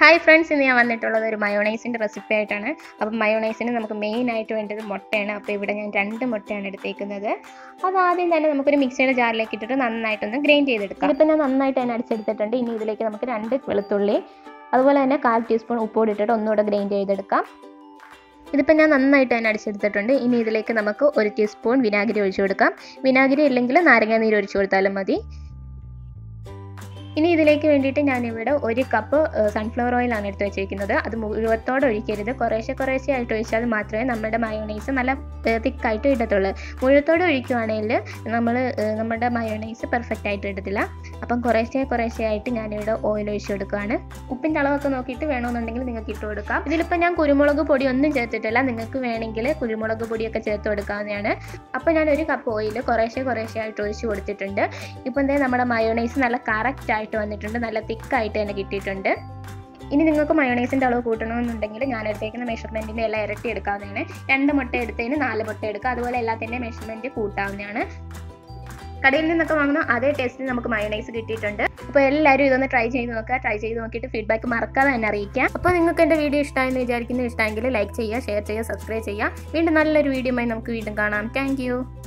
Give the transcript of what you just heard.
hi friends ഇന്ന് ഞാൻ വന്നിട്ടുള്ളത് ഒരു മയോണൈസിൻ്റെ റെസിപ്പി ആയിട്ടാണ് അപ്പം മയോണൈസിന് നമുക്ക് മെയിൻ ആയിട്ട് വേണ്ടത് മുട്ടയാണ് അപ്പോൾ ഇവിടെ ഞാൻ രണ്ട് മുട്ടയാണ് എടുത്തേക്കുന്നത് അത് ആദ്യം തന്നെ നമുക്കൊരു മിക്സിയുടെ ജാറിലേക്ക് ഇട്ടിട്ട് നന്നായിട്ടൊന്ന് ഗ്രൈൻഡ് ചെയ്തെടുക്കാം ഇതിപ്പോൾ ഞാൻ നന്നായിട്ട് തന്നെ അടിച്ചെടുത്തിട്ടുണ്ട് ഇനി ഇതിലേക്ക് നമുക്ക് രണ്ട് വെളുത്തുള്ളി അതുപോലെ തന്നെ കാൽ ടീസ്പൂൺ ഉപ്പോട് ഇട്ടിട്ട് ഒന്നുകൂടെ ഗ്രൈൻഡ് ചെയ്തെടുക്കാം ഇതിപ്പോൾ ഞാൻ നന്നായിട്ട് തന്നെ അടിച്ചെടുത്തിട്ടുണ്ട് ഇനി ഇതിലേക്ക് നമുക്ക് ഒരു ടീസ്പൂൺ വിനാഗിരി ഒഴിച്ചു കൊടുക്കാം വിനാഗിരി ഇല്ലെങ്കിൽ നാരങ്ങ നീര് ഒഴിച്ചു കൊടുത്താലും മതി ഇനി ഇതിലേക്ക് വേണ്ടിയിട്ട് ഞാനിവിടെ ഒരു കപ്പ് സൺഫ്ലവർ ഓയിലാണ് എടുത്ത് വെച്ചിരിക്കുന്നത് അത് മുഴുവത്തോടെ ഒഴിക്കരുത് കുറേശ്ശെ കുറേശ്ശെ ആയിട്ട് ഒഴിച്ചാൽ മാത്രമേ നമ്മുടെ മയോണൈസ് നല്ല തിക്കായിട്ട് ഇടത്തുള്ളൂ മുഴുവത്തോടെ ഒഴിക്കുവാണെങ്കിൽ നമ്മൾ നമ്മുടെ മയോണൈസ് പെർഫെക്റ്റ് ആയിട്ട് ഇടത്തില്ല അപ്പം കുറേശ്ശെ കുറേശ്ശെ ആയിട്ട് ഞാനിവിടെ ഓയിൽ ഒഴിച്ച് കൊടുക്കുകയാണ് ഉപ്പിൻ്റെ അളവൊക്കെ നോക്കിയിട്ട് വേണമെന്നുണ്ടെങ്കിൽ നിങ്ങൾക്ക് ഇട്ട് കൊടുക്കാം ഇതിലിപ്പോൾ ഞാൻ കുരുമുളക് പൊടി ഒന്നും ചേർത്തിട്ടില്ല നിങ്ങൾക്ക് വേണമെങ്കിൽ കുരുമുളക് പൊടിയൊക്കെ ചേർത്ത് കൊടുക്കാവുന്നതാണ് അപ്പോൾ ഞാൻ ഒരു കപ്പ് ഓയിൽ കുറേശ്ശെ കുറേശ്ശെ ആയിട്ട് ഒഴിച്ച് കൊടുത്തിട്ടുണ്ട് ഇപ്പോൾ എന്താ നമ്മുടെ മയോണൈസ് നല്ല കറക്റ്റ് ആയിട്ട് വന്നിട്ടുണ്ട് നല്ല തിക്കായിട്ട് തന്നെ കിട്ടിയിട്ടുണ്ട് ഇനി നിങ്ങൾക്ക് മയോണൈസിൻ്റെ അളവ് കൂട്ടണമെന്നുണ്ടെങ്കിൽ ഞാൻ എടുത്തേക്കുന്ന മെഷർമെൻറ്റിൻ്റെ എല്ലാം ഇരട്ടി എടുക്കാവുന്നതാണ് രണ്ട് മുട്ട എടുത്തതിന് നാല് മുട്ട എടുക്കുക അതുപോലെ എല്ലാത്തിൻ്റെ മെഷർമെൻറ്റ് കൂട്ടാവുന്നതാണ് കടയിൽ നിന്നൊക്കെ വാങ്ങുന്ന അതേ ടേസ്റ്റിൽ നമുക്ക് മയോണൈസ് കിട്ടിയിട്ടുണ്ട് അപ്പോൾ എല്ലാവരും ഇതൊന്ന് ട്രൈ ചെയ്ത് നോക്കുക ട്രൈ ചെയ്ത് നോക്കിയിട്ട് ഫീഡ്ബാക്ക് മറക്കാതെ തന്നെ അറിയിക്കാം അപ്പോൾ നിങ്ങൾക്ക് എൻ്റെ വീഡിയോ ഇഷ്ടമായെന്ന് വിചാരിക്കുന്നു ഇഷ്ടമെങ്കിൽ ലൈക്ക് ചെയ്യുക ഷെയർ ചെയ്യുക സബ്സ്ക്രൈബ് ചെയ്യുക വീണ്ടും നല്ലൊരു വീഡിയോയുമായി നമുക്ക് വീണ്ടും കാണാം താങ്ക്